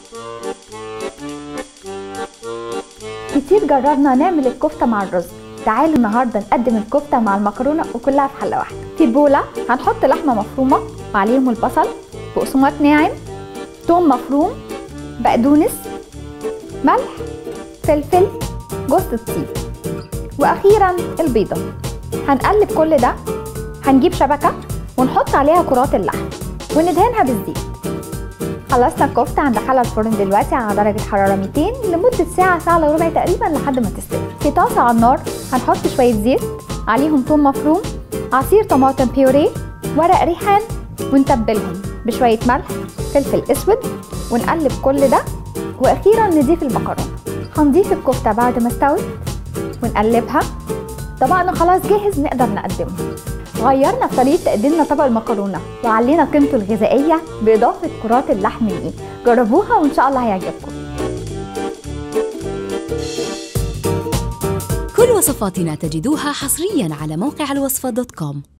كتير جربنا نعمل الكفتة مع الرز تعالوا النهاردة نقدم الكفتة مع المكرونة وكلها في حلة واحدة في البولة هنحط لحمة مفرومة وعليهم البصل بقسماط ناعم توم مفروم بقدونس ملح فلفل جوز الطيب واخيرا البيضة هنقلب كل ده هنجيب شبكة ونحط عليها كرات اللحم وندهنها بالزيت خلصنا الكفتة هندخلها الفرن دلوقتي على درجة حرارة 200 لمدة ساعة ساعة الا ربع تقريبا لحد ما تستوي في طاسة على النار هنحط شوية زيت عليهم ثوم مفروم عصير طماطم بيوريه ورق ريحان ونتبلهم بشوية ملح فلفل اسود ونقلب كل ده واخيرا نضيف المكرونة هنضيف الكفتة بعد ما استوت ونقلبها طبقنا خلاص جاهز نقدر نقدمه غيرنا في طريقة تقديمنا طبق المكرونة وعلينا قيمته الغذائية بإضافة كرات اللحم دي جربوها وإن شاء الله هيعجبكم كل وصفاتنا تجدوها حصريا على موقع الوصفة دوت كوم